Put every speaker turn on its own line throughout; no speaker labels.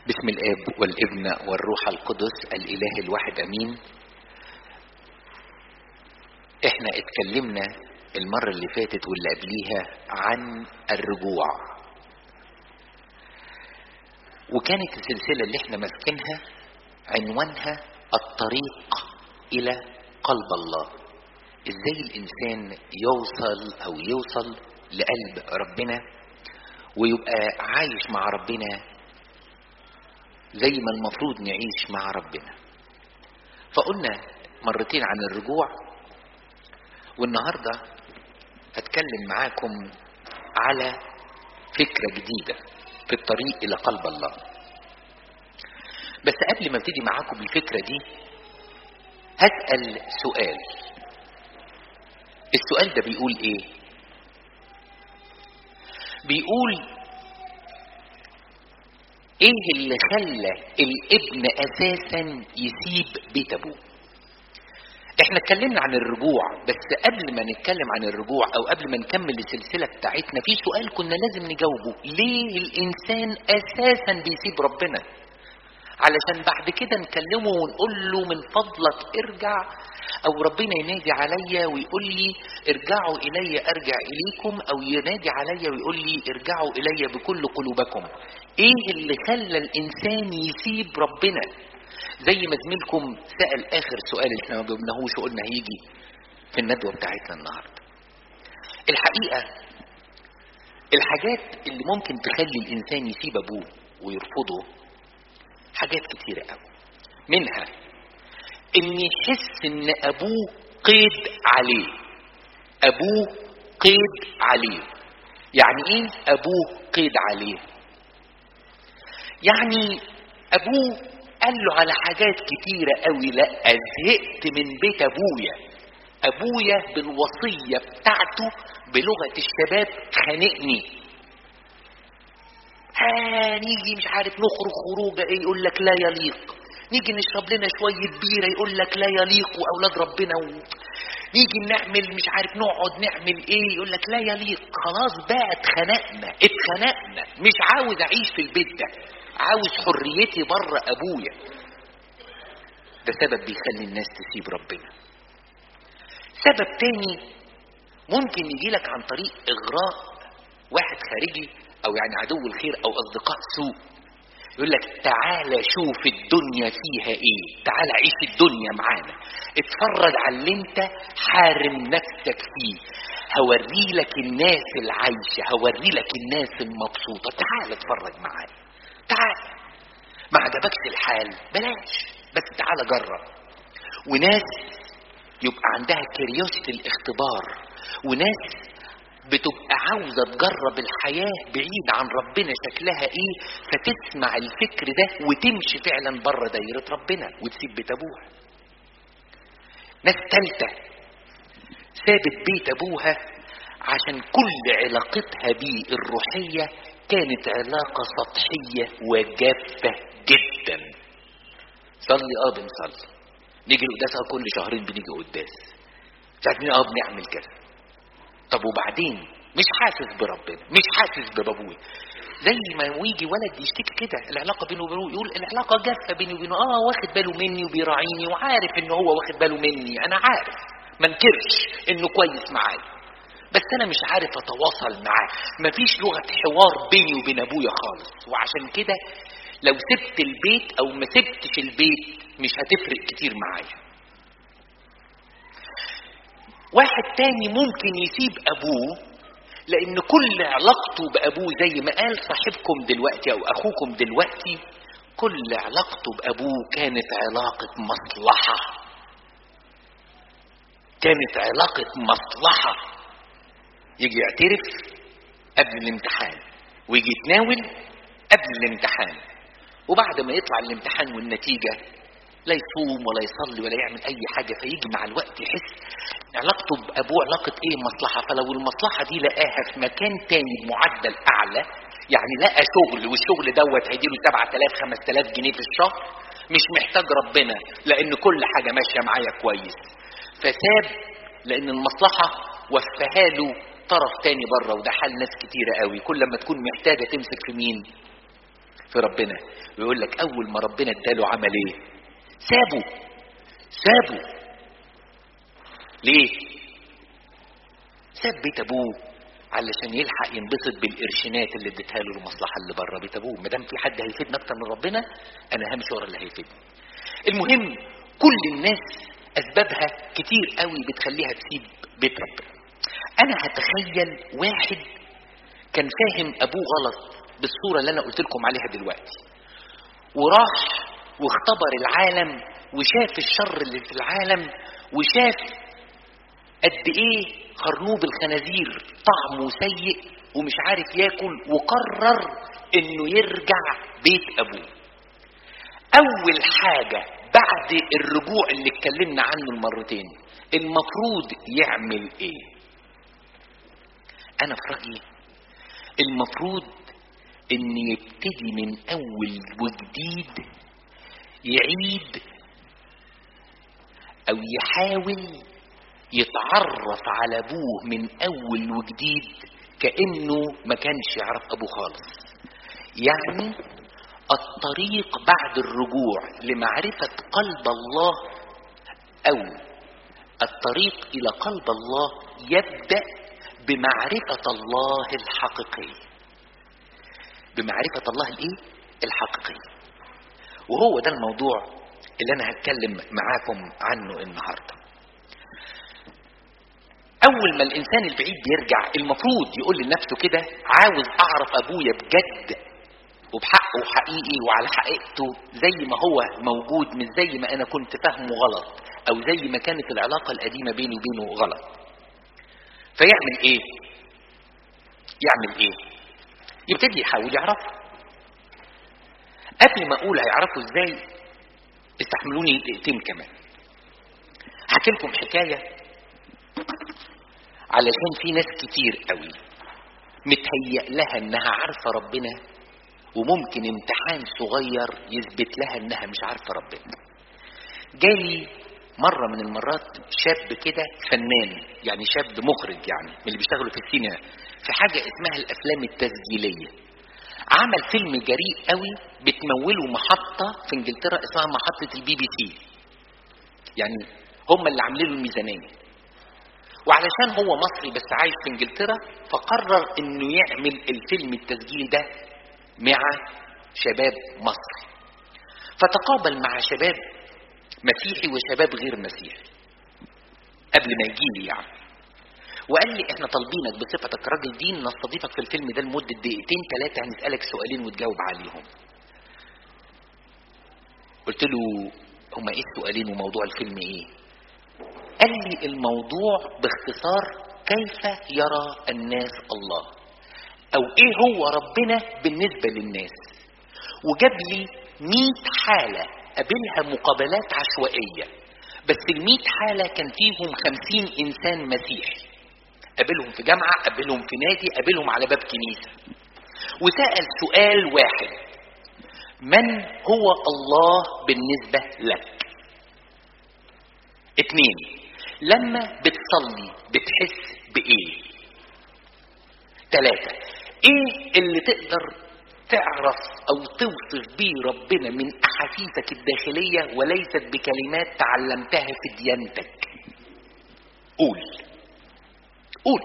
باسم الاب والابن والروح القدس الاله الواحد امين احنا اتكلمنا المرة اللي فاتت واللي قبليها عن الرجوع وكانت السلسلة اللي احنا ماسكينها عنوانها الطريق الى قلب الله ازاي الانسان يوصل او يوصل لقلب ربنا ويبقى عايش مع ربنا زي ما المفروض نعيش مع ربنا فقلنا مرتين عن الرجوع والنهارده هتكلم معاكم على فكره جديده في الطريق الى قلب الله بس قبل ما ابتدي معاكم بالفكره دي هسال سؤال السؤال ده بيقول ايه بيقول ايه اللي خلى الابن اساسا يسيب بيت ابوه احنا اتكلمنا عن الرجوع بس قبل ما نتكلم عن الرجوع او قبل ما نكمل السلسله بتاعتنا في سؤال كنا لازم نجاوبه ليه الانسان اساسا بيسيب ربنا علشان بعد كده نكلمه ونقول له من فضلك ارجع او ربنا ينادي عليا ويقول لي ارجعوا الي ارجع اليكم او ينادي عليا ويقول لي ارجعوا الي بكل قلوبكم ايه اللي خلى الانسان يسيب ربنا زي ما زميلكم سأل اخر سؤال احنا ما جبناهوش وقلنا هيجي في الندوة بتاعتنا النهاردة الحقيقة الحاجات اللي ممكن تخلي الانسان يسيب ابوه ويرفضه حاجات كتيرة قوي منها ان يحس ان ابوه قيد عليه ابوه قيد عليه يعني ايه ابوه قيد عليه يعني ابوه قال له على حاجات كتيرة قوي لا زهقت من بيت ابويا ابويا بالوصية بتاعته بلغة الشباب خانقني ها نيجي مش عارف نخرج خروجه ايه يقول لك لا يليق نيجي نشرب لنا شوية بيرة يقول لك لا يليق وأولاد ربنا و... نيجي نعمل مش عارف نقعد نعمل ايه يقول لك لا يليق خلاص بقى اتخنقنا اتخنقنا مش عاوز اعيش في البيت ده عاوز حريتي بره ابويا ده سبب بيخلي الناس تسيب ربنا سبب تاني ممكن يجي لك عن طريق اغراء واحد خارجي او يعني عدو الخير او اصدقاء سوء يقول لك تعالى شوف الدنيا فيها ايه تعالى عيش الدنيا معانا اتفرج على اللي انت حارم نفسك فيه هوري لك الناس العايشة هوري لك الناس المبسوطة تعالى اتفرج معانا تعالى ما عجبكش الحال بلاش بس تعالى جرب وناس يبقى عندها كريوسة الاختبار وناس بتبقى عاوزة تجرب الحياة بعيد عن ربنا شكلها ايه فتسمع الفكر ده وتمشي فعلا بره دايرة ربنا وتسيب بيت ابوها ناس تالتة سابت بيت ابوها عشان كل علاقتها بيه الروحية كانت علاقة سطحية وجافة جدا صلي اه بنصلي نيجي القداس اه كل شهرين بنيجي قداس مش عارفين اه بنعمل كذا طب وبعدين مش حاسس بربنا مش حاسس بابوي زي ما يجي ولد يشتكي كده العلاقه بينه وبينه يقول العلاقه جافه بيني وبينه اه واخد باله مني وبيراعيني وعارف ان هو واخد باله مني انا عارف ما انكرش انه كويس معايا بس انا مش عارف اتواصل معاه مفيش لغه حوار بيني وبين ابويا خالص وعشان كده لو سبت البيت او ما سبتش البيت مش هتفرق كتير معايا واحد تاني ممكن يسيب ابوه لان كل علاقته بابوه زي ما قال صاحبكم دلوقتي او اخوكم دلوقتي كل علاقته بابوه كانت علاقة مصلحة كانت علاقة مصلحة يجي يعترف قبل الامتحان ويجي يتناول قبل الامتحان وبعد ما يطلع الامتحان والنتيجة لا يصوم ولا يصلي ولا يعمل اي حاجة فيجي مع الوقت يحس علاقته بابوه علاقة ايه مصلحة فلو المصلحة دي لقاها في مكان تاني بمعدل اعلى يعني لقى شغل والشغل دوت هيديله 7000 5000 جنيه في الشهر مش محتاج ربنا لان كل حاجة ماشية معايا كويس فساب لان المصلحة وفها له طرف تاني بره وده حال ناس كتيرة قوي كل ما تكون محتاجة تمسك في مين في ربنا ويقول لك اول ما ربنا اداله عمل ايه سابه سابه ليه ساب بيت ابوه علشان يلحق ينبسط بالقرشينات اللي اديتها له المصلحه اللي بره بيت ابوه ما دام في حد هيفيدنا اكتر من ربنا انا همشي ورا اللي هيفيدني المهم كل الناس اسبابها كتير قوي بتخليها تسيب بيت ربنا انا هتخيل واحد كان فاهم ابوه غلط بالصوره اللي انا قلت لكم عليها دلوقتي وراح واختبر العالم وشاف الشر اللي في العالم وشاف قد ايه خرنوب الخنازير طعمه سيء ومش عارف ياكل وقرر انه يرجع بيت ابوه اول حاجه بعد الرجوع اللي اتكلمنا عنه المرتين المفروض يعمل ايه انا في رايي المفروض ان يبتدي من اول وجديد يعيد او يحاول يتعرف على ابوه من اول وجديد كانه ما كانش يعرف ابوه خالص يعني الطريق بعد الرجوع لمعرفه قلب الله او الطريق الى قلب الله يبدا بمعرفه الله الحقيقيه بمعرفه الله الايه الحقيقيه وهو ده الموضوع اللي انا هتكلم معاكم عنه النهارده اول ما الانسان البعيد بيرجع المفروض يقول لنفسه كده عاوز اعرف ابويا بجد وبحقه حقيقي وعلى حقيقته زي ما هو موجود مش زي ما انا كنت فاهمه غلط او زي ما كانت العلاقه القديمه بيني وبينه غلط فيعمل ايه يعمل ايه يبتدي يحاول يعرفه قبل ما اقول هيعرفوا ازاي استحملوني دقيقتين كمان هحكي لكم حكايه علشان في ناس كتير قوي متهيأ لها انها عارفه ربنا وممكن امتحان صغير يثبت لها انها مش عارفه ربنا جالي مرة من المرات شاب كده فنان يعني شاب مخرج يعني من اللي بيشتغلوا في السينما في حاجة اسمها الأفلام التسجيلية عمل فيلم جريء قوي بتموله محطة في انجلترا اسمها محطة البي بي سي يعني هم اللي عاملين له الميزانية وعلشان هو مصري بس عايش في انجلترا فقرر انه يعمل الفيلم التسجيلي ده مع شباب مصر فتقابل مع شباب مسيحي وشباب غير مسيحي قبل ما يجي لي يعني وقال لي احنا طالبينك بصفتك راجل دين نستضيفك في الفيلم ده لمده دقيقتين ثلاثه هنسالك سؤالين وتجاوب عليهم قلت له هما ايه السؤالين وموضوع الفيلم ايه قال لي الموضوع باختصار كيف يرى الناس الله او ايه هو ربنا بالنسبه للناس وجاب لي 100 حاله قابلها مقابلات عشوائيه بس ال 100 حاله كان فيهم 50 انسان مسيحي قابلهم في جامعه قابلهم في نادي قابلهم على باب كنيسه وسال سؤال واحد من هو الله بالنسبه لك اتنين لما بتصلي بتحس بايه تلاتة ايه اللي تقدر تعرف او توصف بيه ربنا من احاسيسك الداخلية وليست بكلمات تعلمتها في ديانتك قول قول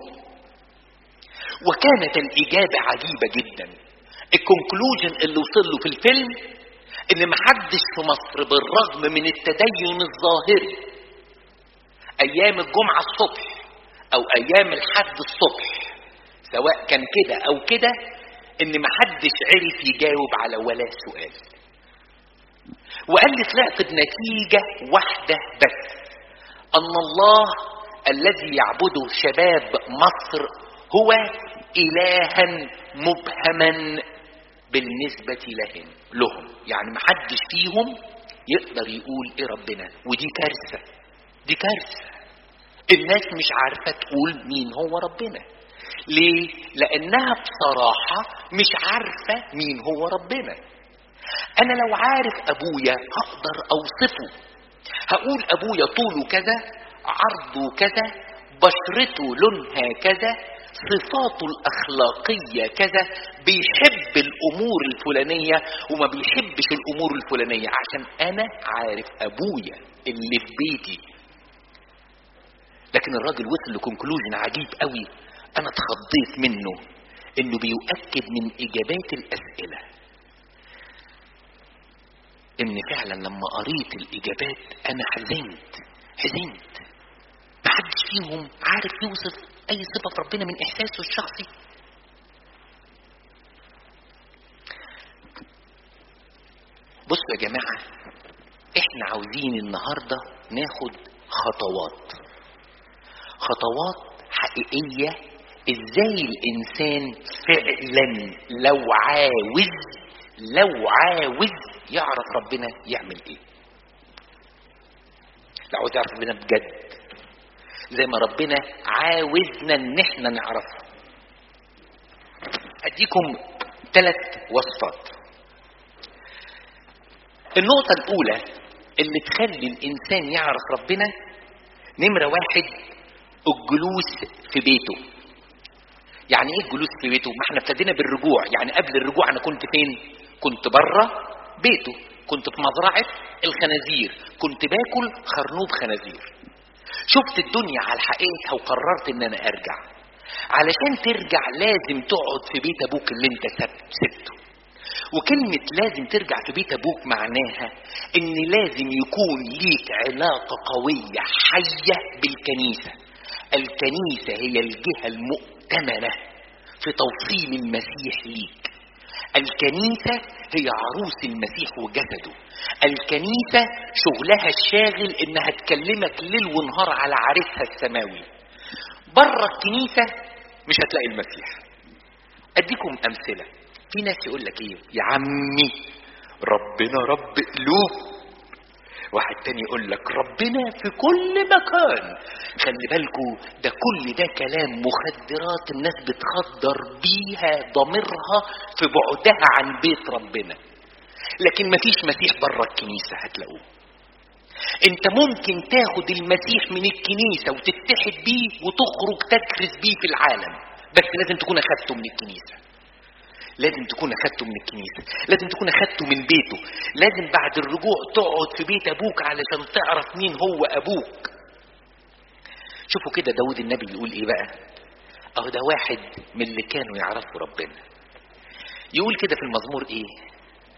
وكانت الاجابة عجيبة جدا الكونكلوجن اللي وصل له في الفيلم ان محدش في مصر بالرغم من التدين الظاهري ايام الجمعة الصبح او ايام الحد الصبح سواء كان كده او كده ان محدش عرف يجاوب على ولا سؤال وقال لي طلعت بنتيجة واحدة بس ان الله الذي يعبده شباب مصر هو الها مبهما بالنسبة لهم لهم يعني محدش فيهم يقدر يقول ايه ربنا ودي كارثة دي كارثة الناس مش عارفة تقول مين هو ربنا ليه؟ لأنها بصراحة مش عارفة مين هو ربنا أنا لو عارف أبويا هقدر أوصفه هقول أبويا طوله كذا عرضه كذا بشرته لونها كذا صفاته الأخلاقية كذا بيحب الأمور الفلانية وما بيحبش الأمور الفلانية عشان أنا عارف أبويا اللي في بيتي لكن الراجل وصل لكونكلوجن عجيب قوي أنا اتخضيت منه إنه بيؤكد من إجابات الأسئلة إن فعلا لما قريت الإجابات أنا حزنت حزنت محدش فيهم عارف يوصف اي صفة في ربنا من احساسه الشخصي بصوا يا جماعة احنا عاوزين النهاردة ناخد خطوات خطوات حقيقية ازاي الانسان فعلا لو عاوز لو عاوز يعرف ربنا يعمل ايه لو عاوز يعرف ربنا بجد زي ما ربنا عاوزنا ان احنا نعرفه اديكم ثلاث وصفات النقطة الأولى اللي تخلي الإنسان يعرف ربنا نمرة واحد الجلوس في بيته يعني ايه الجلوس في بيته؟ ما احنا ابتدينا بالرجوع يعني قبل الرجوع انا كنت فين؟ كنت بره بيته كنت في مزرعة الخنازير كنت باكل خرنوب خنازير شفت الدنيا على حقيقتها وقررت ان انا ارجع علشان ترجع لازم تقعد في بيت ابوك اللي انت سبته وكلمة لازم ترجع في بيت ابوك معناها ان لازم يكون ليك علاقة قوية حية بالكنيسة الكنيسة هي الجهة المؤتمنة في توصيل المسيح ليك الكنيسة هي عروس المسيح وجسده الكنيسة شغلها الشاغل انها تكلمك ليل ونهار على عريسها السماوي بره الكنيسة مش هتلاقي المسيح اديكم امثلة في ناس يقول لك ايه يا عمي ربنا رب قلوب واحد تاني يقول لك ربنا في كل مكان خلي بالكوا ده كل ده كلام مخدرات الناس بتخدر بيها ضميرها في بعدها عن بيت ربنا لكن مفيش مسيح بره الكنيسة هتلاقوه انت ممكن تاخد المسيح من الكنيسة وتتحد بيه وتخرج تكرز بيه في العالم بس لازم تكون اخدته من الكنيسة لازم تكون اخدته من الكنيسة لازم تكون اخدته من بيته لازم بعد الرجوع تقعد في بيت ابوك علشان تعرف مين هو ابوك شوفوا كده داود النبي يقول ايه بقى اهو ده واحد من اللي كانوا يعرفوا ربنا يقول كده في المزمور ايه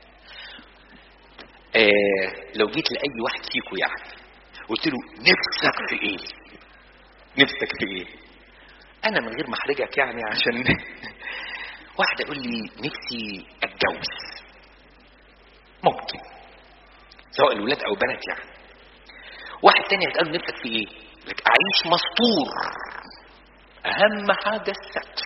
آه لو جيت لاي واحد فيكم يعني قلت له نفسك في ايه نفسك في ايه انا من غير ما احرجك يعني عشان واحدة يقول لي نفسي اتجوز ممكن سواء الولاد او بنات يعني واحد تاني هتقول نفسك في ايه لك اعيش مستور اهم حاجة الستر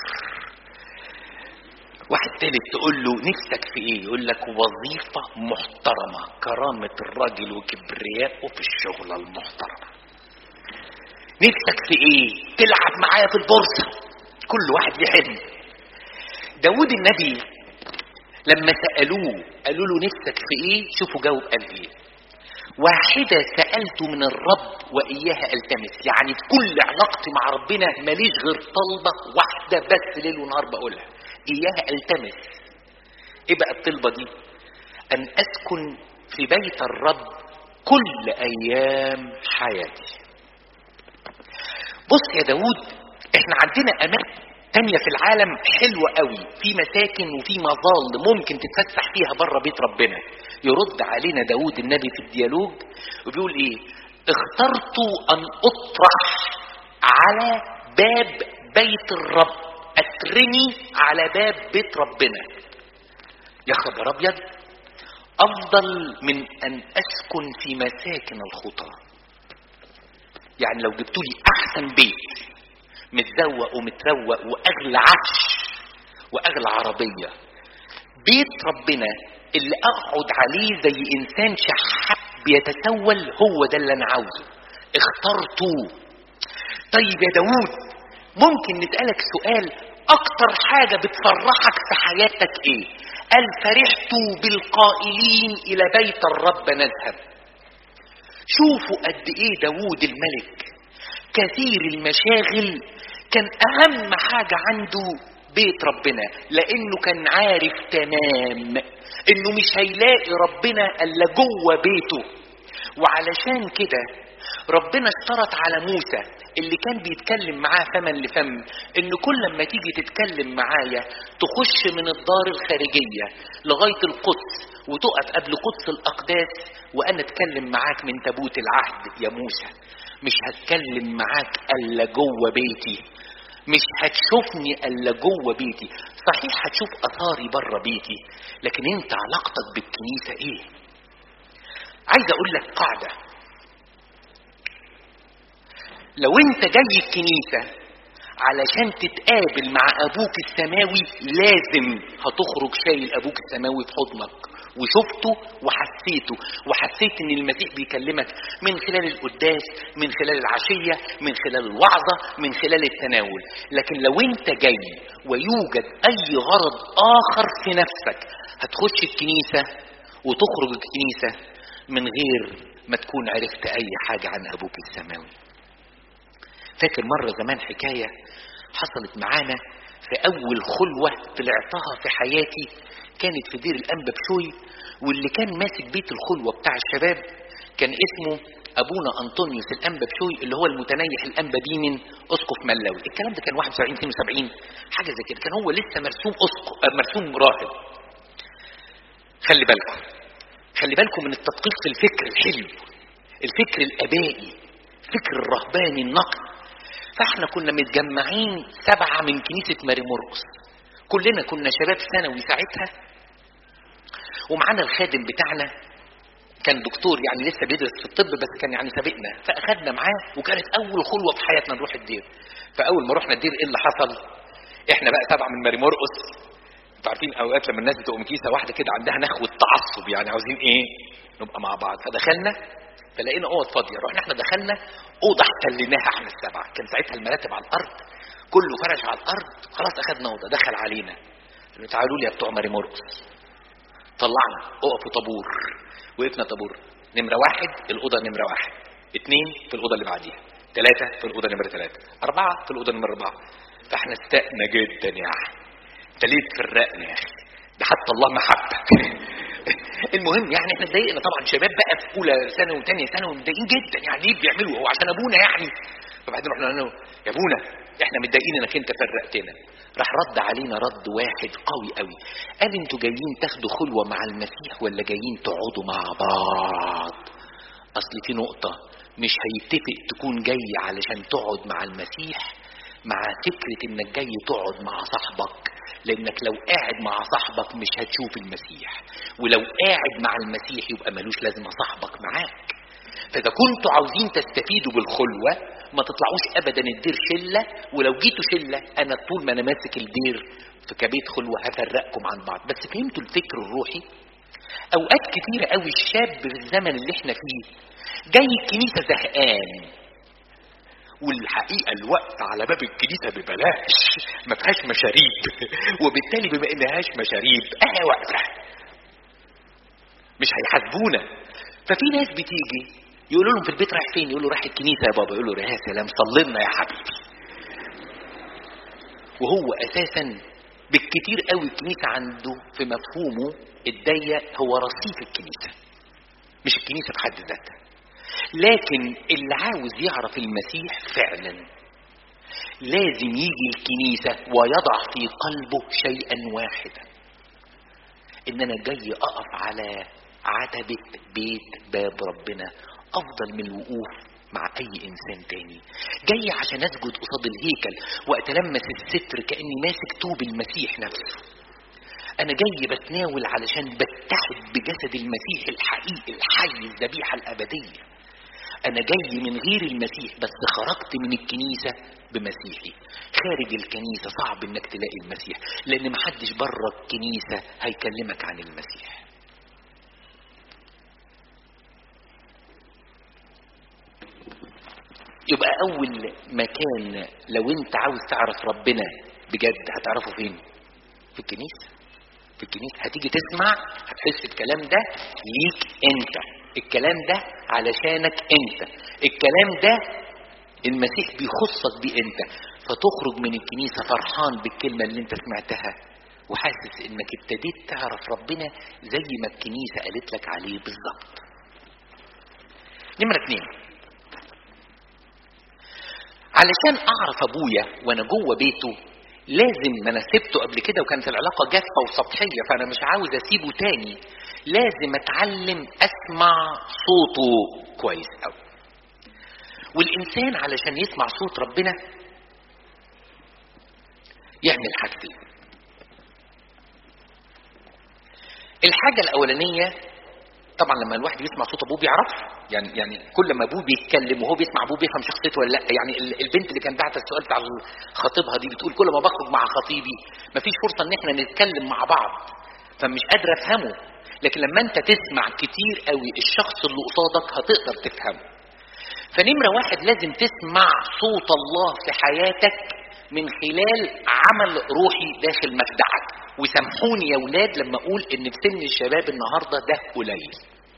واحد تالت تقول له نفسك في ايه يقول لك وظيفة محترمة كرامة الراجل وكبرياءه في الشغلة المحترمة نفسك في ايه تلعب معايا في البورصة كل واحد يحب داود النبي لما سألوه قالوا له نفسك في ايه شوفوا جاوب قال ايه واحدة سألت من الرب وإياها ألتمس يعني في كل علاقتي مع ربنا ماليش غير طلبة واحدة بس ليل ونهار بقولها إياها ألتمس إيه بقى الطلبة دي أن أسكن في بيت الرب كل أيام حياتي بص يا داود احنا عندنا أماكن تانية في العالم حلوة قوي في مساكن وفي مظال ممكن تتفسح فيها بره بيت ربنا يرد علينا داود النبي في الديالوج وبيقول ايه اخترت ان اطرح على باب بيت الرب اترمي على باب بيت ربنا يا خبر ابيض افضل من ان اسكن في مساكن الخطى يعني لو جبتولي احسن بيت متزوق ومتروق واغلى عفش واغلى عربيه بيت ربنا اللي اقعد عليه زي انسان شحات بيتسول هو ده اللي انا عاوزه اخترته طيب يا داوود ممكن نسالك سؤال اكتر حاجه بتفرحك في حياتك ايه قال فرحت بالقائلين الى بيت الرب نذهب شوفوا قد ايه داوود الملك كثير المشاغل كان اهم حاجة عنده بيت ربنا لانه كان عارف تمام انه مش هيلاقي ربنا الا جوه بيته وعلشان كده ربنا اشترط على موسى اللي كان بيتكلم معاه فما لفم ان كل ما تيجي تتكلم معايا تخش من الدار الخارجية لغاية القدس وتقف قبل قدس الاقداس وانا اتكلم معاك من تابوت العهد يا موسى مش هتكلم معاك الا جوه بيتي مش هتشوفني الا جوه بيتي صحيح هتشوف اثاري بره بيتي لكن انت علاقتك بالكنيسه ايه عايز اقول لك قاعده لو انت جاي الكنيسه علشان تتقابل مع ابوك السماوي لازم هتخرج شايل ابوك السماوي في حضنك وشفته وحسيته وحسيت ان المسيح بيكلمك من خلال القداس من خلال العشية من خلال الوعظة من خلال التناول لكن لو انت جاي ويوجد اي غرض اخر في نفسك هتخش الكنيسة وتخرج الكنيسة من غير ما تكون عرفت اي حاجة عن ابوك السماوي فاكر مرة زمان حكاية حصلت معانا في أول خلوة طلعتها في حياتي كانت في دير الأنبا بشوي واللي كان ماسك بيت الخلوة بتاع الشباب كان اسمه أبونا أنطونيوس الأنبا بشوي اللي هو المتنيح الأنبا ديمن أسقف ملاوي الكلام ده كان 71 72 حاجة زي كده كان هو لسه مرسوم أسقف مرسوم راهب خلي بالكم خلي بالكم من التدقيق في الفكر الحلو الفكر الآبائي الفكر الرهباني النقي فاحنا كنا متجمعين سبعة من كنيسة ماري مرقس كلنا كنا شباب ثانوي ساعتها ومعانا الخادم بتاعنا كان دكتور يعني لسه بيدرس في الطب بس كان يعني سابقنا فاخدنا معاه وكانت اول خلوه في حياتنا نروح الدير فاول ما رحنا الدير ايه اللي حصل احنا بقى سبعه من ماري مرقس انتوا عارفين اوقات لما الناس بتبقى كيسه واحده كده عندها نخوه تعصب يعني عاوزين ايه نبقى مع بعض فدخلنا فلقينا اوض فاضيه رحنا احنا دخلنا اوضه احتليناها احنا السبعه كان ساعتها المراتب على الارض كله فرش على الارض خلاص اخدنا اوضه دخل علينا قالوا تعالوا لي يا بتوع ماري مرقس طلعنا اقفوا طابور وقفنا طابور نمره واحد الاوضه نمره واحد اثنين في الاوضه اللي بعديها ثلاثه في الاوضه نمره ثلاثه اربعه في الاوضه نمره اربعه فاحنا استقنا جدا يا اخي انت ليه تفرقنا يا اخي ده حتى الله محبه المهم يعني احنا اتضايقنا طبعا شباب بقى في اولى ثانوي وثانيه ثانوي متضايقين جدا يعني ليه بيعملوا هو عشان ابونا يعني فبعدين رحنا قلنا له يا ابونا احنا متضايقين انك انت فرقتنا راح رد علينا رد واحد قوي قوي قال انتوا جايين تاخدوا خلوه مع المسيح ولا جايين تقعدوا مع بعض اصل في نقطه مش هيتفق تكون جاي علشان تقعد مع المسيح مع فكره انك جاي تقعد مع صاحبك لانك لو قاعد مع صاحبك مش هتشوف المسيح ولو قاعد مع المسيح يبقى ملوش لازمه صاحبك معاك فاذا كنتوا عاوزين تستفيدوا بالخلوه ما تطلعوش ابدا الدير شله ولو جيتوا شله انا طول ما انا ماسك الدير في كبيت خلوه هفرقكم عن بعض بس فهمتوا الفكر الروحي اوقات كتيره قوي الشاب في الزمن اللي احنا فيه جاي الكنيسه زهقان والحقيقه الوقت على باب الكنيسه ببلاش ما فيهاش مشاريب وبالتالي بما انهاش مشاريب اه واقفه مش هيحاسبونا ففي ناس بتيجي يقولوا لهم في البيت رايح فين يقولوا رايح الكنيسه يا بابا يقولوا يا سلام صلي لنا يا حبيبي وهو اساسا بالكتير قوي الكنيسه عنده في مفهومه الضيق هو رصيف الكنيسه مش الكنيسه في حد ذاتها لكن اللي عاوز يعرف المسيح فعلا لازم يجي الكنيسة ويضع في قلبه شيئا واحدا ان انا جاي اقف على عتبة بيت باب ربنا افضل من الوقوف مع اي انسان تاني جاي عشان اسجد قصاد الهيكل واتلمس الستر كاني ماسك طوب المسيح نفسه انا جاي بتناول علشان بتحد بجسد المسيح الحقيقي الحي الذبيحه الابديه انا جاي من غير المسيح بس خرجت من الكنيسه بمسيحي خارج الكنيسه صعب انك تلاقي المسيح لان محدش بره الكنيسه هيكلمك عن المسيح يبقى اول مكان لو انت عاوز تعرف ربنا بجد هتعرفه فين في الكنيسه في الكنيسه هتيجي تسمع هتحس الكلام ده ليك انت الكلام ده علشانك انت الكلام ده المسيح بيخصك بيه انت فتخرج من الكنيسة فرحان بالكلمة اللي انت سمعتها وحاسس انك ابتديت تعرف ربنا زي ما الكنيسة قالت لك عليه بالظبط نمرة اتنين علشان اعرف ابويا وانا جوه بيته لازم ما انا سبته قبل كده وكانت العلاقه جافه وسطحيه فانا مش عاوز اسيبه تاني لازم اتعلم اسمع صوته كويس قوي والانسان علشان يسمع صوت ربنا يعمل حاجتين الحاجه الاولانيه طبعا لما الواحد يسمع صوت ابوه بيعرف يعني يعني كل ما ابوه بيتكلم وهو بيسمع ابوه بيفهم شخصيته ولا لا يعني ال- البنت اللي كان بعت السؤال بتاع خطيبها دي بتقول كل ما بخرج مع خطيبي مفيش فرصه ان احنا نتكلم مع بعض فمش قادره افهمه لكن لما انت تسمع كتير قوي الشخص اللي قصادك هتقدر تفهمه فنمره واحد لازم تسمع صوت الله في حياتك من خلال عمل روحي داخل مخدعك وسامحوني يا ولاد لما اقول ان في سن الشباب النهارده ده قليل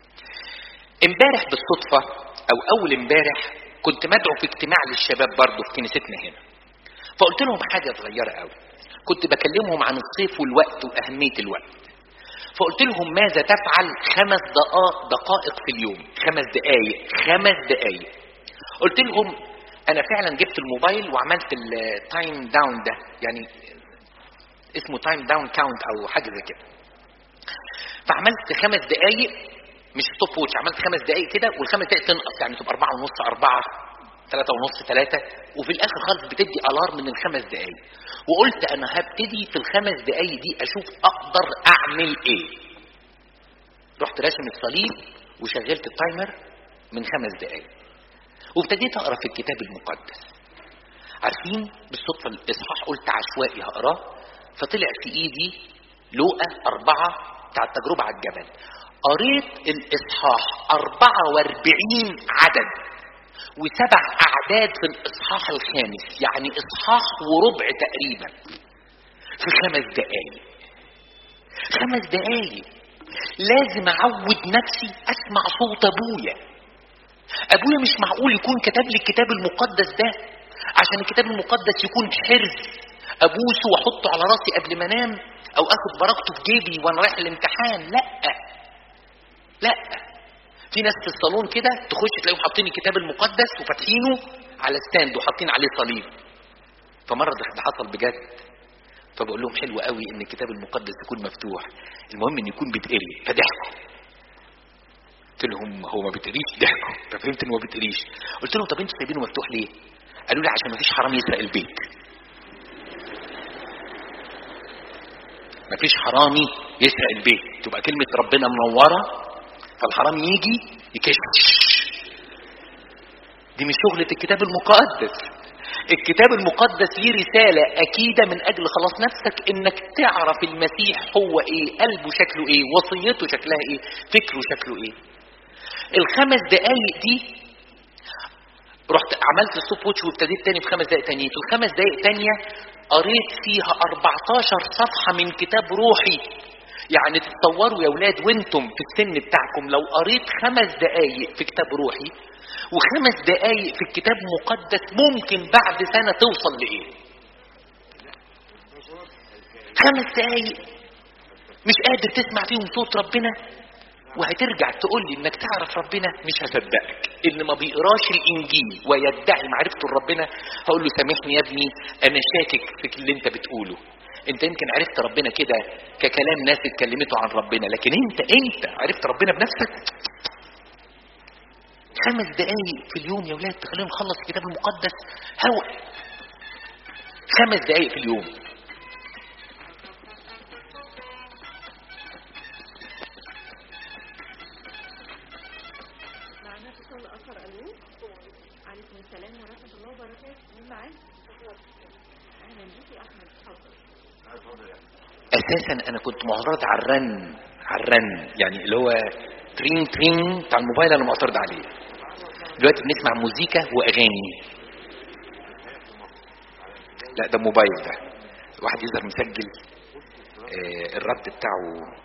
امبارح بالصدفه او اول امبارح كنت مدعو في اجتماع للشباب برضه في كنيستنا هنا فقلت لهم حاجه صغيره قوي كنت بكلمهم عن الصيف والوقت واهميه الوقت فقلت لهم ماذا تفعل خمس دقائق دقائق في اليوم خمس دقائق خمس دقائق قلت لهم انا فعلا جبت الموبايل وعملت التايم داون ده يعني اسمه تايم داون كاونت او حاجه زي كده فعملت خمس دقائق مش ستوب ووتش عملت خمس دقائق كده والخمس دقائق تنقص يعني تبقى أربعة ونص أربعة ثلاثة ونص ثلاثة وفي الآخر خالص بتدي ألارم من الخمس دقائق وقلت أنا هبتدي في الخمس دقائق دي أشوف أقدر أعمل إيه رحت راسم الصليب وشغلت التايمر من خمس دقائق وابتديت أقرأ في الكتاب المقدس عارفين بالصدفة الإصحاح قلت عشوائي هقراه فطلع في إيدي لوقا أربعة بتاع التجربة على الجبل قريت الإصحاح 44 عدد وسبع أعداد في الإصحاح الخامس يعني إصحاح وربع تقريبا في خمس دقايق خمس دقايق لازم أعود نفسي أسمع صوت أبويا أبويا مش معقول يكون كتب لي الكتاب المقدس ده عشان الكتاب المقدس يكون حرز أبوسه وأحطه على راسي قبل ما أنام أو آخد بركته في جيبي وأنا رايح الامتحان لأ لا في ناس في الصالون كده تخش تلاقيهم حاطين الكتاب المقدس وفاتحينه على ستاند وحاطين عليه صليب فمره ده ده حصل بجد فبقول لهم حلو قوي ان الكتاب المقدس يكون مفتوح المهم ان يكون بيتقري فضحكوا قلت لهم هو ما بيتقريش ضحكوا ففهمت ان هو ما بيتقريش قلت لهم طب انتوا سايبينه مفتوح ليه قالوا لي عشان ما فيش حرام يسرق البيت مفيش حرامي يسرق البيت تبقى كلمة ربنا منورة فالحرام يجي يكشف دي مش شغلة الكتاب المقدس الكتاب المقدس ليه رسالة أكيدة من أجل خلاص نفسك إنك تعرف المسيح هو إيه قلبه شكله إيه وصيته شكلها إيه فكره شكله إيه الخمس دقايق دي رحت عملت ستوب ووتش وابتديت تاني في خمس دقايق تانيين في الخمس دقايق تانية قريت فيها 14 صفحة من كتاب روحي يعني تتصوروا يا ولاد وانتم في السن بتاعكم لو قريت خمس دقايق في كتاب روحي وخمس دقايق في الكتاب مقدس ممكن بعد سنة توصل لإيه خمس دقايق مش قادر تسمع فيهم صوت ربنا وهترجع تقول لي انك تعرف ربنا مش هصدقك اللي ما بيقراش الانجيل ويدعي معرفته لربنا هقول له سامحني يا ابني انا شاكك في اللي انت بتقوله انت يمكن عرفت ربنا كده ككلام ناس اتكلمتوا عن ربنا لكن انت انت عرفت ربنا بنفسك خمس دقايق في اليوم يا ولاد تخلينا نخلص الكتاب المقدس هوا خمس دقايق في اليوم
معنا اتصال اخر الو عليكم السلام ورحمه الله وبركاته مين معاك اهلا بيك يا احمد اتفضل
اساسا انا كنت معترض على الرن على الرن يعني اللي هو ترين ترين بتاع الموبايل انا معترض عليه دلوقتي بنسمع موزيكا واغاني لا ده موبايل ده واحد يظهر مسجل آه الرد بتاعه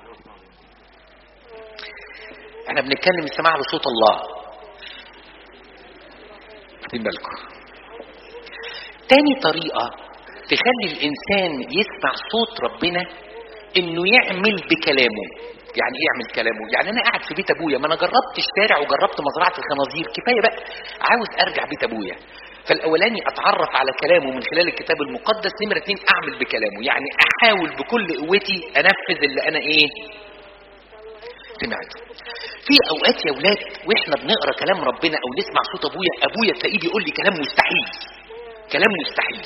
احنا بنتكلم السماع بصوت الله واخدين بالكم تاني طريقة تخلي الإنسان يسمع صوت ربنا إنه يعمل بكلامه يعني ايه يعمل كلامه يعني انا قاعد في بيت ابويا ما انا جربت الشارع وجربت مزرعه الخنازير كفايه بقى عاوز ارجع بيت ابويا فالاولاني اتعرف على كلامه من خلال الكتاب المقدس نمره اتنين اعمل بكلامه يعني احاول بكل قوتي انفذ اللي انا ايه سمعته في اوقات يا ولاد واحنا بنقرا كلام ربنا او نسمع صوت ابويا ابويا تلاقيه بيقول لي كلام مستحيل كلام مستحيل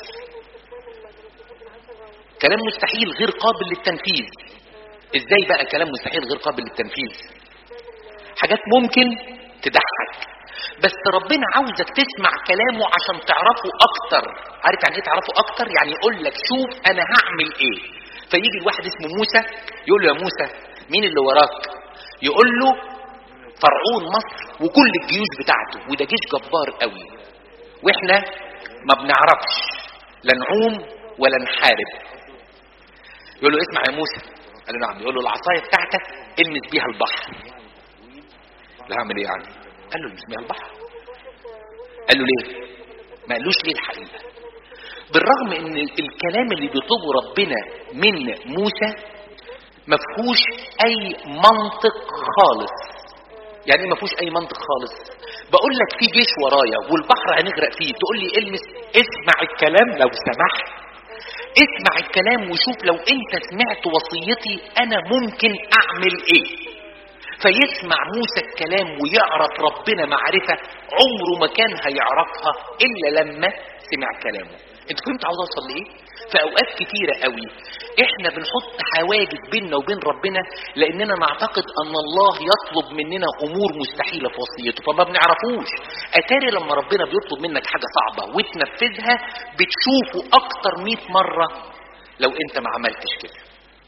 كلام مستحيل غير قابل للتنفيذ ازاي بقى كلام مستحيل غير قابل للتنفيذ حاجات ممكن تضحك بس ربنا عاوزك تسمع كلامه عشان تعرفه اكتر عارف يعني ايه تعرفه اكتر يعني يقول لك شوف انا هعمل ايه فيجي الواحد اسمه موسى يقول له يا موسى مين اللي وراك يقول له فرعون مصر وكل الجيوش بتاعته وده جيش جبار قوي واحنا ما بنعرفش لا نعوم ولا نحارب يقول له اسمع يا موسى قال له نعم يقول له العصايه بتاعتك المس بيها البحر لا هعمل ايه يعني قال له المس بيها البحر قال له ليه ما قالوش ليه الحقيقه بالرغم ان الكلام اللي بيطلبه ربنا من موسى ما فيهوش اي منطق خالص يعني ايه ما فيهوش اي منطق خالص بقول لك في جيش ورايا والبحر هنغرق فيه تقول لي المس اسمع الكلام لو سمحت اسمع الكلام وشوف لو انت سمعت وصيتي انا ممكن اعمل ايه فيسمع موسى الكلام ويعرف ربنا معرفة عمره ما كان هيعرفها الا لما سمع كلامه انت فهمت عاوز اوصل لايه في اوقات كتيرة قوي احنا بنحط حواجز بيننا وبين ربنا لاننا نعتقد ان الله يطلب مننا امور مستحيلة في وصيته فما بنعرفوش اتاري لما ربنا بيطلب منك حاجة صعبة وتنفذها بتشوفه اكتر 100 مرة لو انت ما عملتش كده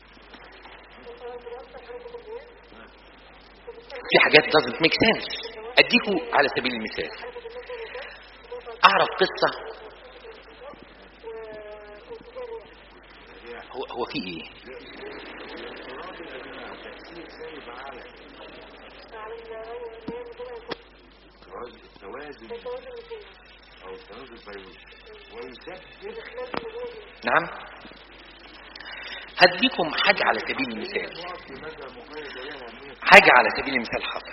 في حاجات doesn't make sense اديكوا على سبيل المثال اعرف قصة هو هو في ايه
التوازن او التوازن البيولوجي ويسبب
نعم هديكم حاجة على سبيل المثال حاجة على سبيل المثال حصل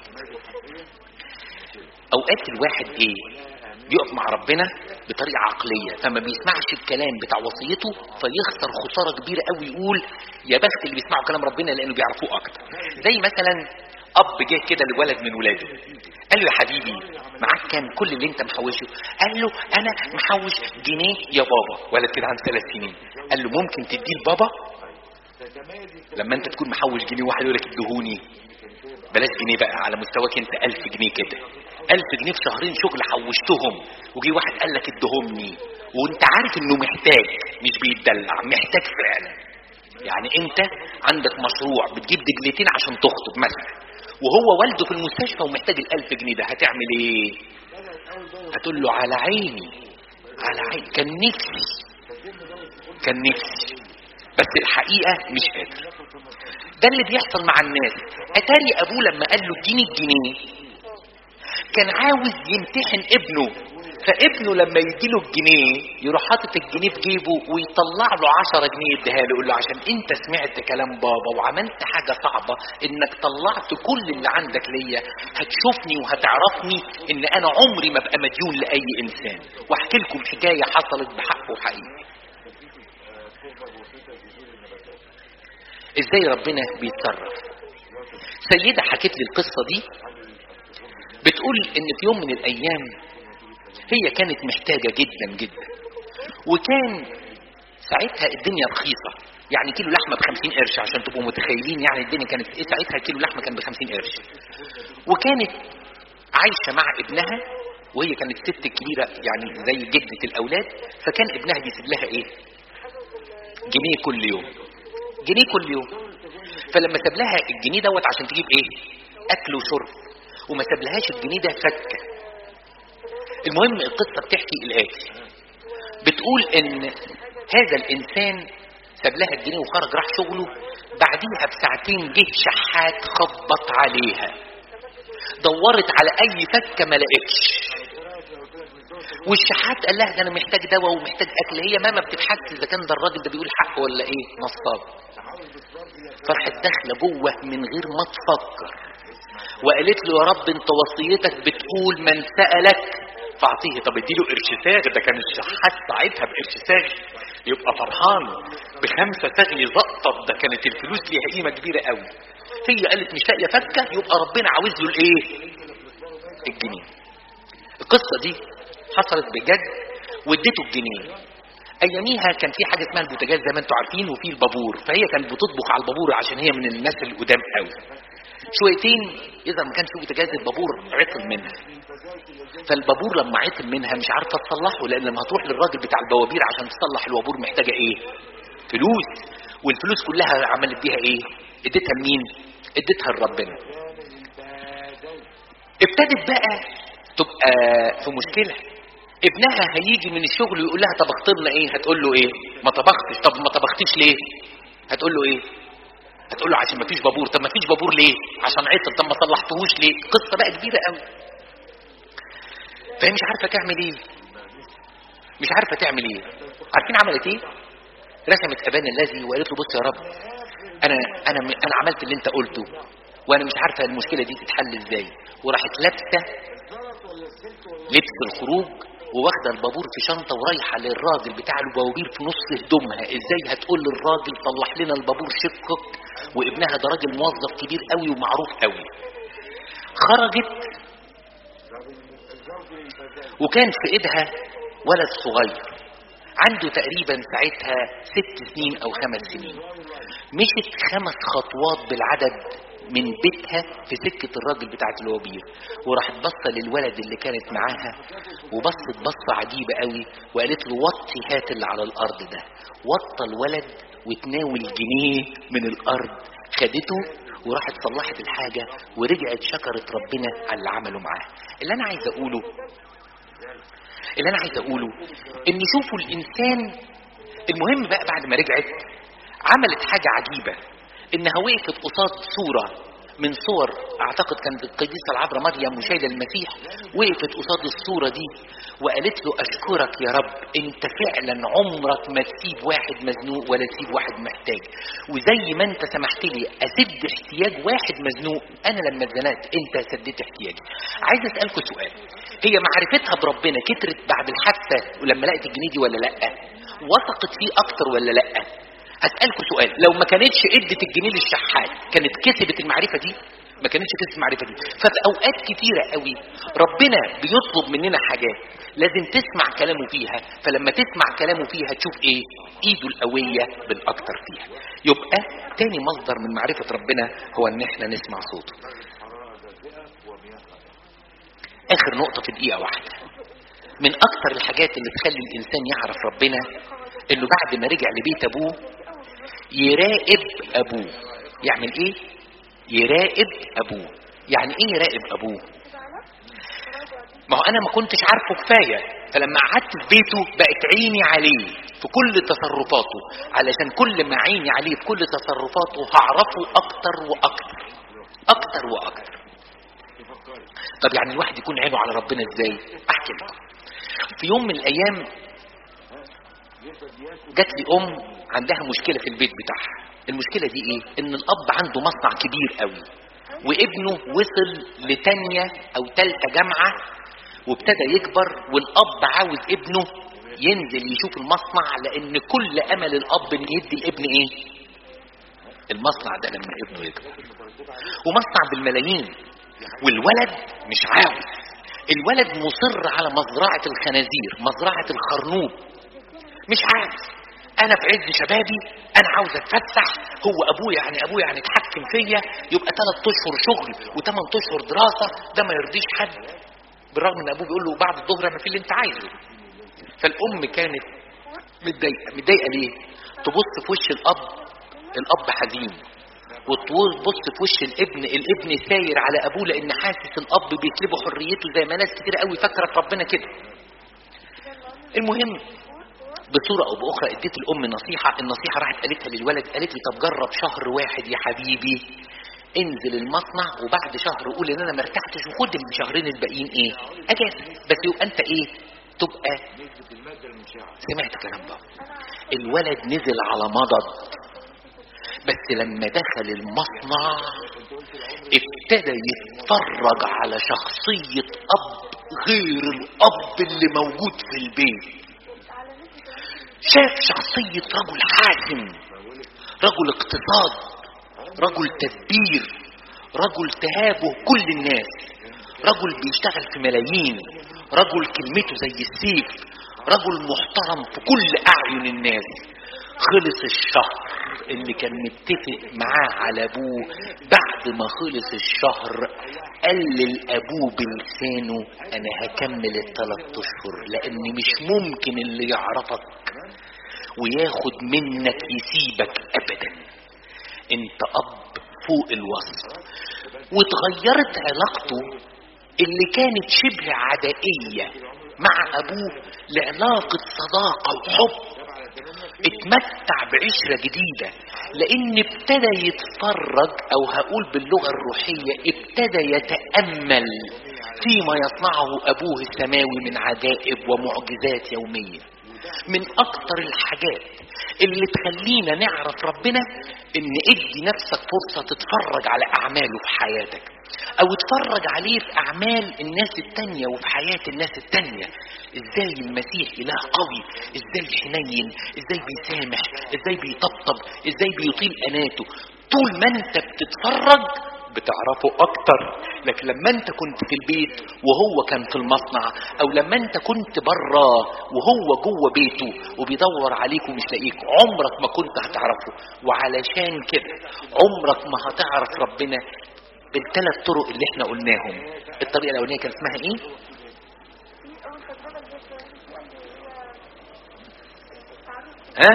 اوقات الواحد ايه بيقف مع ربنا بطريقة عقلية فما بيسمعش الكلام بتاع وصيته فيخسر خسارة كبيرة قوي يقول يا بخت اللي بيسمعوا كلام ربنا لانه بيعرفوه اكتر زي مثلا اب جه كده لولد من ولاده قال له يا حبيبي معاك كام كل اللي انت محوشه قال له انا محوش جنيه يا بابا ولد كده عنده ثلاث سنين قال له ممكن تديه لبابا لما انت تكون محوش جنيه واحد يقول لك ادهوني بلاش جنيه بقى على مستواك انت ألف جنيه كده ألف جنيه في شهرين شغل حوشتهم وجي واحد قال لك ادهمني وانت عارف انه محتاج مش بيتدلع محتاج فعلا يعني انت عندك مشروع بتجيب دجلتين عشان تخطب مثلا وهو والده في المستشفى ومحتاج الألف جنيه ده هتعمل ايه هتقول له على عيني على عيني كان نفسي كان نفسي بس الحقيقة مش قادر ده اللي بيحصل مع الناس اتاري ابوه لما قال له اديني الجنيه كان عاوز يمتحن ابنه فابنه لما يديله الجنيه يروح حاطط الجنيه في جيبه ويطلع له 10 جنيه يديها له يقول له عشان انت سمعت كلام بابا وعملت حاجه صعبه انك طلعت كل اللي عندك ليا هتشوفني وهتعرفني ان انا عمري ما ابقى مديون لاي انسان واحكي لكم حكايه حصلت بحق وحقيقي ازاي ربنا بيتصرف سيدة حكت لي القصة دي بتقول ان في يوم من الايام هي كانت محتاجة جدا جدا وكان ساعتها الدنيا رخيصة يعني كيلو لحمة بخمسين قرش عشان تبقوا متخيلين يعني الدنيا كانت ايه ساعتها كيلو لحمة كان بخمسين قرش وكانت عايشة مع ابنها وهي كانت ست كبيرة يعني زي جدة الأولاد فكان ابنها بيسيب لها ايه جنيه كل يوم جنيه كل يوم فلما ساب لها الجنيه دوت عشان تجيب ايه اكل وشرب وما سابلهاش الجنيه ده فكه المهم القصه بتحكي الاتي بتقول ان هذا الانسان ساب لها الجنيه وخرج راح شغله بعديها بساعتين جه شحات خبط عليها دورت على اي فكه ما لقتش والشحات قال لها ده انا محتاج دواء ومحتاج اكل هي ما ما بتبحثش اذا كان ده الراجل ده بيقول حق ولا ايه نصاب فرحت داخله جوه من غير ما تفكر وقالت له يا رب انت وصيتك بتقول من سالك فاعطيه طب اديله قرش ساغ ده كان الشحات ساعتها بقرش ساغ يبقى فرحان بخمسه ساغ زقطط ده كانت الفلوس ليها قيمه كبيره قوي هي قالت مش لاقيه فكه يبقى ربنا عاوز له الايه الجنيه القصه دي حصلت بجد واديته الجنيه اياميها كان في حاجه اسمها البوتاجاز زي ما انتم عارفين وفي البابور فهي كانت بتطبخ على البابور عشان هي من الناس القدام قوي شويتين اذا ما كانش في بوتاجاز البابور عطل منها فالبابور لما عطل منها مش عارفه تصلحه لان لما هتروح للراجل بتاع البوابير عشان تصلح البابور محتاجه ايه فلوس والفلوس كلها عملت بيها ايه اديتها لمين اديتها لربنا ابتدت بقى تبقى في مشكله ابنها هيجي من الشغل ويقول لها طبخت لنا ايه هتقول له ايه ما طبختش طب ما طبختيش ليه هتقول له ايه هتقول له عشان ما فيش بابور طب ما فيش بابور ليه عشان عطل طب ما صلحتهوش ليه قصه بقى كبيره قوي فهي مش عارفه تعمل ايه مش عارفه تعمل ايه عارفين عملت ايه رسمت ابان الذي وقالت له بص يا رب انا انا انا عملت اللي انت قلته وانا مش عارفه المشكله دي تتحل ازاي وراحت لابسه لبس الخروج وواخده البابور في شنطه ورايحه للراجل بتاع البوابير في نص هدومها ازاي هتقول للراجل صلح لنا البابور شقق وابنها ده راجل موظف كبير قوي ومعروف قوي خرجت وكان في ايدها ولد صغير عنده تقريبا ساعتها ست سنين او خمس سنين مشت خمس خطوات بالعدد من بيتها في سكة الراجل بتاعت الوبير وراحت بصة للولد اللي كانت معاها وبصت بصة عجيبة قوي وقالت له وطي هات اللي على الأرض ده وطى الولد وتناول جنيه من الأرض خدته وراحت صلحت الحاجة ورجعت شكرت ربنا على اللي عمله معاها اللي أنا عايز أقوله اللي أنا عايز أقوله إن شوفوا الإنسان المهم بقى بعد ما رجعت عملت حاجة عجيبة انها وقفت قصاد صورة من صور اعتقد كانت القديسة العذراء مريم وشايلة المسيح وقفت قصاد الصورة دي وقالت له اشكرك يا رب انت فعلا عمرك ما تسيب واحد مزنوق ولا تسيب واحد محتاج وزي ما انت سمحت لي اسد احتياج واحد مزنوق انا لما اتزنقت انت سديت احتياجي عايز اسالكم سؤال هي معرفتها بربنا كترت بعد الحادثة ولما لقت الجنيه دي ولا لا وثقت فيه اكتر ولا لا هسألكوا سؤال لو ما كانتش ادت الجنيه للشحات كانت كسبت المعرفة دي ما كانتش كسبت المعرفة دي ففي اوقات كتيرة قوي ربنا بيطلب مننا حاجات لازم تسمع كلامه فيها فلما تسمع كلامه فيها تشوف ايه ايده القوية بالاكتر فيها يبقى تاني مصدر من معرفة ربنا هو ان احنا نسمع صوته اخر نقطة في دقيقة واحدة من اكتر الحاجات اللي تخلي الانسان يعرف ربنا انه بعد ما رجع لبيت ابوه يراقب ابوه يعمل ايه يراقب ابوه يعني ايه يراقب ابوه ما هو انا ما كنتش عارفه كفايه فلما قعدت في بيته بقت عيني عليه في كل تصرفاته علشان كل ما عيني عليه في كل تصرفاته هعرفه اكتر واكتر اكتر واكتر طب يعني الواحد يكون عينه على ربنا ازاي احكي لكم في يوم من الايام جات لي ام عندها مشكله في البيت بتاعها المشكله دي ايه ان الاب عنده مصنع كبير قوي وابنه وصل لتانية او تالتة جامعة وابتدى يكبر والاب عاوز ابنه ينزل يشوف المصنع لان كل امل الاب ان يدي الابن ايه المصنع ده لما ابنه يكبر ومصنع بالملايين والولد مش عاوز الولد مصر على مزرعة الخنازير مزرعة الخرنوب مش عاوز انا في عز شبابي انا عاوز اتفسح هو ابويا يعني ابويا يعني اتحكم فيا يبقى ثلاث اشهر شغل وثمان اشهر دراسه ده ما يرضيش حد بالرغم ان ابوه بيقول له بعد الظهر انا في اللي انت عايزه فالام كانت متضايقه متضايقه ليه تبص في وش الاب الاب حزين وتبص في وش الابن الابن ساير على ابوه لان حاسس الاب بيسلبه حريته زي ما ناس كتير قوي فاكره في ربنا كده المهم بصورة أو بأخرى اديت الأم نصيحة النصيحة راحت قالتها للولد قالت لي طب جرب شهر واحد يا حبيبي انزل المصنع وبعد شهر قول ان انا ما ارتحتش وخد الشهرين الباقيين ايه اجازه بس يبقى انت ايه تبقى
نسبة المادة المشعة
سمعت كلام بابا الولد نزل على مضض بس لما دخل المصنع ابتدى يتفرج على شخصية أب غير الأب اللي موجود في البيت شاف شخصية رجل حاسم رجل اقتصاد رجل تدبير رجل تهابه كل الناس رجل بيشتغل في ملايين رجل كلمته زي السيف رجل محترم في كل أعين الناس خلص الشهر اللي كان متفق معاه على ابوه بعد ما خلص الشهر قال لابوه بلسانه انا هكمل الثلاث اشهر لان مش ممكن اللي يعرفك وياخد منك يسيبك ابدا انت اب فوق الوصف واتغيرت علاقته اللي كانت شبه عدائية مع ابوه لعلاقة صداقة وحب اتمتع بعشرة جديدة لان ابتدى يتفرج او هقول باللغة الروحية ابتدى يتأمل فيما يصنعه ابوه السماوي من عجائب ومعجزات يومية من اكتر الحاجات اللي تخلينا نعرف ربنا ان ادي نفسك فرصة تتفرج على اعماله في حياتك او اتفرج عليه في اعمال الناس التانية وفي حياة الناس التانية ازاي المسيح اله قوي ازاي حنين ازاي بيسامح ازاي بيطبطب ازاي بيطيل اناته طول ما انت بتتفرج بتعرفه اكتر لكن لما انت كنت في البيت وهو كان في المصنع او لما انت كنت براه وهو جوه بيته وبيدور عليك ومش لاقيك عمرك ما كنت هتعرفه وعلشان كده عمرك ما هتعرف ربنا بالثلاث طرق اللي احنا قلناهم الطريقه الاولانيه كان اسمها ايه ها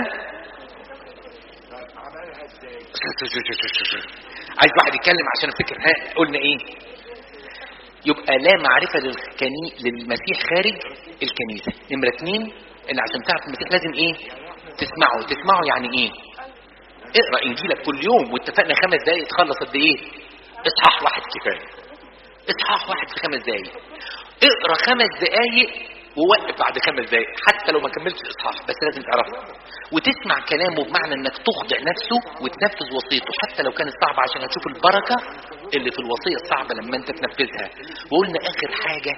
عملها ازاي
عايز واحد يتكلم عشان افتكر ها قلنا ايه يبقى لا معرفة للكني... للمسيح خارج الكنيسة نمرة اتنين ان عشان تعرف المسيح لازم ايه تسمعه تسمعه يعني ايه اقرا انجيلك كل يوم واتفقنا خمس دقايق تخلص قد ايه اصحاح واحد كفايه اصحاح واحد في خمس دقايق اقرا خمس دقايق ووقف بعد خمس دقايق حتى لو ما كملتش اصحاح بس لازم تعرفه وتسمع كلامه بمعنى انك تخضع نفسه وتنفذ وصيته حتى لو كانت صعبه عشان هتشوف البركه اللي في الوصيه الصعبه لما انت تنفذها وقلنا اخر حاجه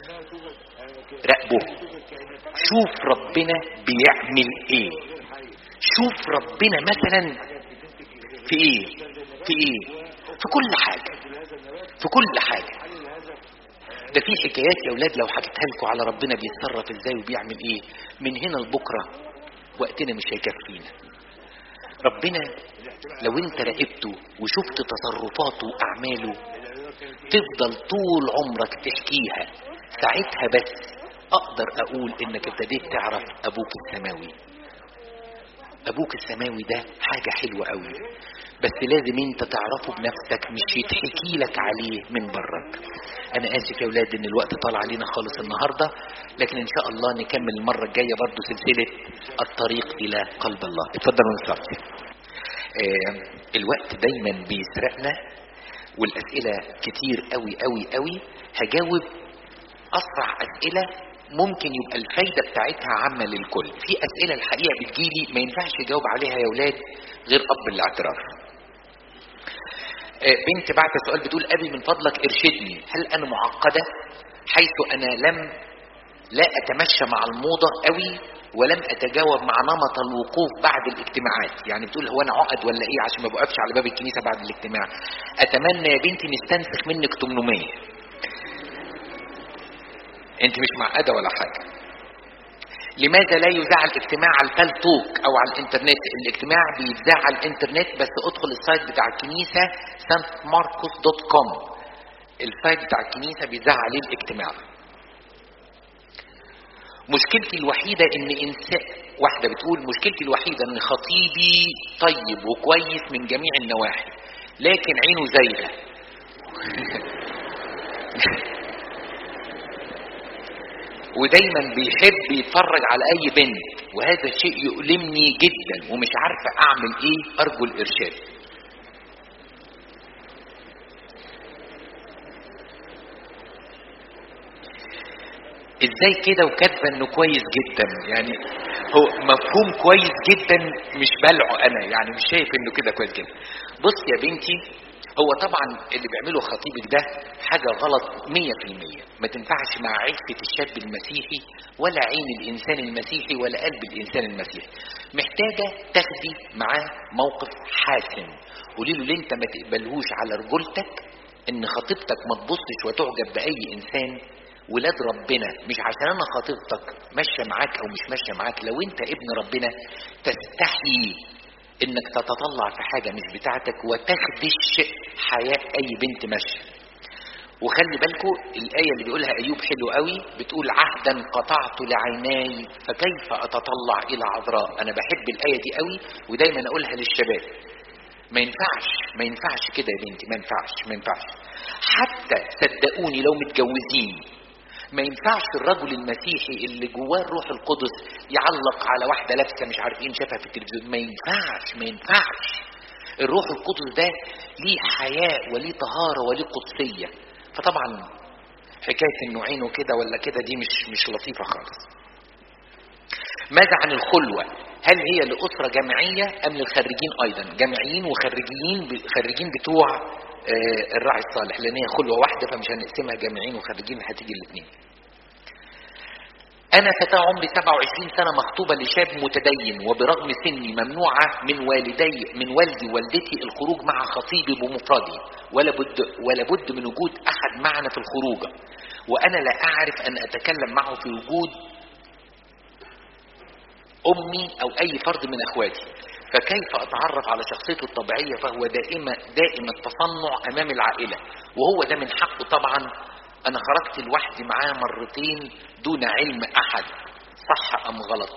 راقبه شوف ربنا بيعمل ايه شوف ربنا مثلا في ايه في ايه في كل حاجه في كل حاجه ده في حكايات يا اولاد لو حكيتها لكم على ربنا بيتصرف ازاي وبيعمل ايه من هنا لبكره وقتنا مش هيكفينا ربنا لو انت راقبته وشفت تصرفاته واعماله تفضل طول عمرك تحكيها ساعتها بس اقدر اقول انك ابتديت تعرف ابوك السماوي ابوك السماوي ده حاجة حلوة قوي بس لازم انت تعرفه بنفسك مش يتحكي لك عليه من برك انا اسف يا اولاد ان الوقت طال علينا خالص النهاردة لكن ان شاء الله نكمل المرة الجاية برضو سلسلة الطريق الى قلب الله اتفضلوا نصلي آه الوقت دايما بيسرقنا والاسئلة كتير قوي قوي قوي هجاوب اسرع اسئلة ممكن يبقى الفايدة بتاعتها عامة للكل في اسئلة الحقيقة بتجيلي ما ينفعش اجاوب عليها يا اولاد غير اب الاعتراف بنت بعت سؤال بتقول ابي من فضلك ارشدني هل انا معقدة حيث انا لم لا اتمشى مع الموضة قوي ولم اتجاوب مع نمط الوقوف بعد الاجتماعات يعني بتقول هو انا عقد ولا ايه عشان ما بوقفش على باب الكنيسة بعد الاجتماع اتمنى يا بنتي نستنسخ منك 800 انت مش معقدة ولا حاجة لماذا لا يذاع الاجتماع على الفالتوك او على الانترنت الاجتماع بيتذاع على الانترنت بس ادخل السايت بتاع الكنيسة سانت ماركوس دوت كوم السايت بتاع الكنيسة بيتذاع عليه الاجتماع مشكلتي الوحيدة ان انسان واحدة بتقول مشكلتي الوحيدة ان خطيبي طيب وكويس من جميع النواحي لكن عينه زايغة ودايما بيحب يتفرج على اي بنت وهذا الشيء يؤلمني جدا ومش عارفة اعمل ايه ارجو الارشاد ازاي كده وكاتبه انه كويس جدا يعني هو مفهوم كويس جدا مش بلعه انا يعني مش شايف انه كده كويس جدا بص يا بنتي هو طبعا اللي بيعمله خطيبك ده حاجة غلط مية في المية ما تنفعش مع عفة الشاب المسيحي ولا عين الإنسان المسيحي ولا قلب الإنسان المسيحي محتاجة تاخدي معاه موقف حاسم قولي له ليه انت ما تقبلهوش على رجولتك ان خطيبتك ما تبصش وتعجب بأي إنسان ولاد ربنا مش عشان انا خطيبتك ماشيه معاك او مش ماشيه معاك لو انت ابن ربنا تستحي انك تتطلع في حاجه مش بتاعتك وتخدش حياه اي بنت ماشيه وخلي بالكم الايه اللي بيقولها ايوب حلو قوي بتقول عهدا قطعت لعيناي فكيف اتطلع الى عذراء انا بحب الايه دي قوي ودايما اقولها للشباب ما ينفعش ما ينفعش كده يا بنتي ما ينفعش ما ينفعش حتى صدقوني لو متجوزين ما ينفعش الرجل المسيحي اللي جواه الروح القدس يعلق على واحده لابسه مش عارف ايه شافها في التلفزيون ما ينفعش ما ينفعش الروح القدس ده ليه حياء وليه طهاره وليه قدسيه فطبعا حكايه انه عينه كده ولا كده دي مش مش لطيفه خالص ماذا عن الخلوه هل هي لاسره جامعيه ام للخريجين ايضا جامعيين وخريجين خريجين بتوع آه، الراعي الصالح لان هي خلوه واحده فمش هنقسمها جامعين وخريجين هتيجي الاثنين أنا فتاة عمري 27 سنة مخطوبة لشاب متدين وبرغم سني ممنوعة من والدي من والدي ووالدتي الخروج مع خطيبي بمفردي ولا بد ولا بد من وجود أحد معنا في الخروجة وأنا لا أعرف أن أتكلم معه في وجود أمي أو أي فرد من أخواتي فكيف أتعرف على شخصيته الطبيعية فهو دائما دائم التصنع أمام العائلة وهو ده من حقه طبعا أنا خرجت لوحدي معاه مرتين دون علم أحد صح أم غلط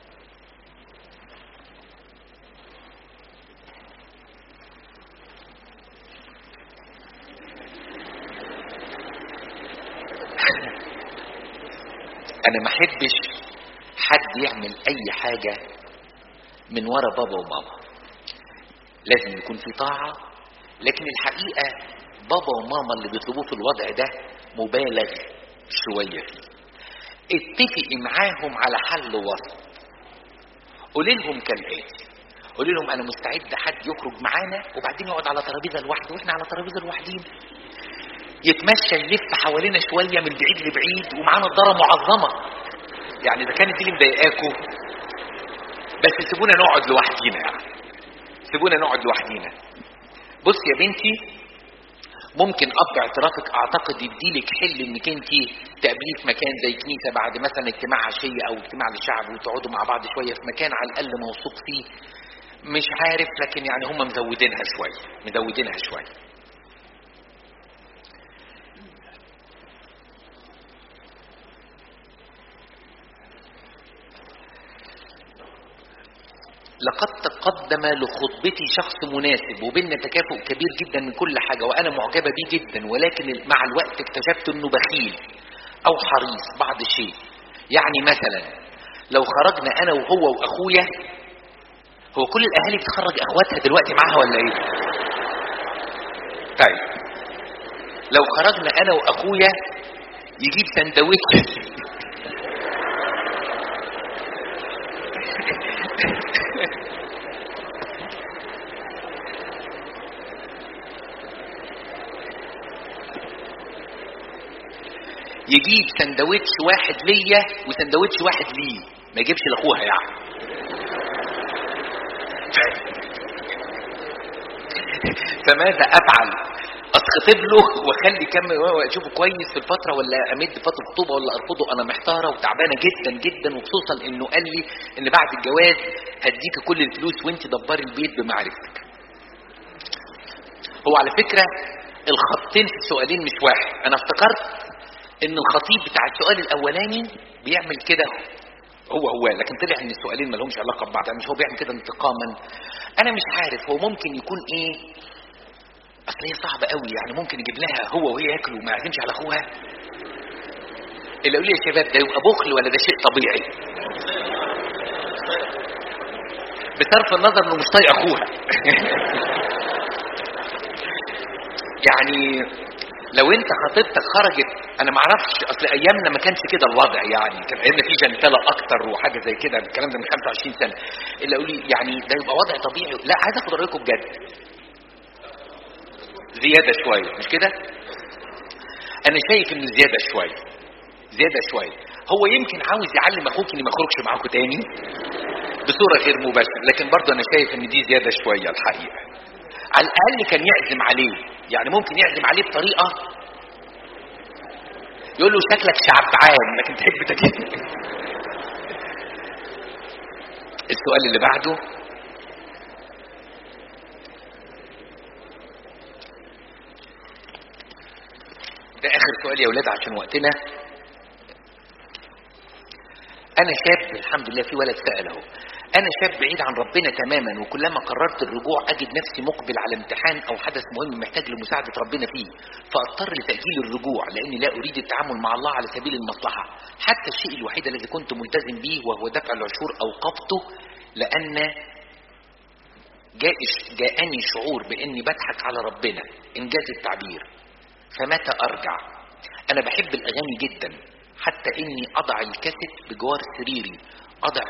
أنا ما أحبش حد يعمل أي حاجة من ورا بابا وماما لازم يكون في طاعة لكن الحقيقة بابا وماما اللي بيطلبوه في الوضع ده مبالغ شوية فيه اتفقي معاهم على حل وسط قولي لهم كالآتي قولي لهم أنا مستعد حد يخرج معانا وبعدين يقعد على ترابيزة لوحده وإحنا على ترابيزة لوحدين يتمشى يلف حوالينا شوية من بعيد لبعيد ومعانا الدارة معظمة يعني إذا كانت دي اللي مضايقاكوا بس سيبونا نقعد لوحدينا يعني سيبونا نقعد لوحدينا بص يا بنتي ممكن اب اعترافك اعتقد يديلك حل انك انت تقابليه في مكان زي كنيسه بعد مثلا اجتماع عشيه او اجتماع للشعب وتقعدوا مع بعض شويه في مكان على الاقل موثوق فيه مش عارف لكن يعني هم مزودينها شويه مزودينها شويه لقد تقدم لخطبتي شخص مناسب وبيننا تكافؤ كبير جدا من كل حاجة وأنا معجبة بيه جدا ولكن مع الوقت اكتشفت أنه بخيل أو حريص بعض الشيء يعني مثلا لو خرجنا أنا وهو وأخويا هو كل الأهالي بتخرج أخواتها دلوقتي معاها ولا إيه؟ طيب لو خرجنا أنا وأخويا يجيب سندوتش يجيب سندوتش واحد ليا وسندوتش واحد ليه ما يجيبش لاخوها يعني فماذا افعل اتخطب له واخلي كم واشوفه كويس في الفتره ولا امد فتره الخطوبه ولا ارفضه انا محتاره وتعبانه جدا جدا وخصوصا انه قال لي ان بعد الجواز هديك كل الفلوس وانت دبري البيت بمعرفتك هو على فكره الخطين في السؤالين مش واحد انا افتكرت ان الخطيب بتاع السؤال الاولاني بيعمل كده هو هو لكن طلع ان السؤالين ما لهمش علاقه ببعض يعني مش هو بيعمل كده انتقاما انا مش عارف هو ممكن يكون ايه اصل هي صعبه قوي يعني ممكن يجيب لها هو وهي ياكلوا وما يعزمش على اخوها اللي يقول لي يا شباب ده يبقى بخل ولا ده شيء طبيعي بصرف النظر انه مش طايق اخوها يعني لو انت خطيبتك خرجت انا ما اعرفش اصل ايامنا ما كانش كده الوضع يعني كان ايامنا في جنتله اكتر وحاجه زي كده الكلام ده من 25 سنه اللي يقول لي يعني ده يبقى وضع طبيعي لا عايز اخد رايكم بجد زياده شويه مش كده انا شايف انه زياده شويه زياده شويه هو يمكن عاوز يعلم اخوك اني ما اخرجش معاكم تاني بصوره غير مباشره لكن برضه انا شايف ان دي زياده شويه الحقيقه على الاقل كان يعزم عليه يعني ممكن يعزم عليه بطريقه يقول له شكلك شعبعان لكن تحب تجيب السؤال اللي بعده ده اخر سؤال يا ولاد عشان وقتنا انا شاب الحمد لله في ولد سأل اهو انا شاب بعيد عن ربنا تماما وكلما قررت الرجوع اجد نفسي مقبل على امتحان او حدث مهم محتاج لمساعدة ربنا فيه فاضطر لتأجيل الرجوع لاني لا اريد التعامل مع الله على سبيل المصلحة حتى الشيء الوحيد الذي كنت ملتزم به وهو دفع العشور اوقفته لان جائش جاءني شعور باني بضحك على ربنا انجاز التعبير فمتى ارجع انا بحب الاغاني جدا حتى اني اضع الكاسيت بجوار سريري اضع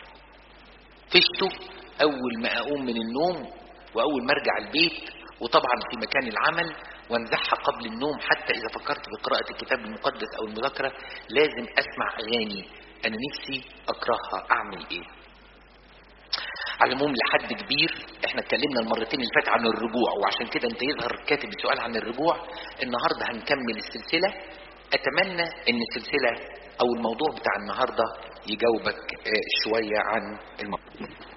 فشته اول ما اقوم من النوم واول ما ارجع البيت وطبعا في مكان العمل وانزعها قبل النوم حتى اذا فكرت بقراءة الكتاب المقدس او المذاكرة لازم اسمع اغاني انا نفسي اكرهها اعمل ايه على العموم لحد كبير احنا اتكلمنا المرتين اللي فات عن الرجوع وعشان كده انت يظهر كاتب السؤال عن الرجوع النهارده هنكمل السلسله اتمنى ان السلسله او الموضوع بتاع النهارده يجاوبك آه، شويه عن الموضوع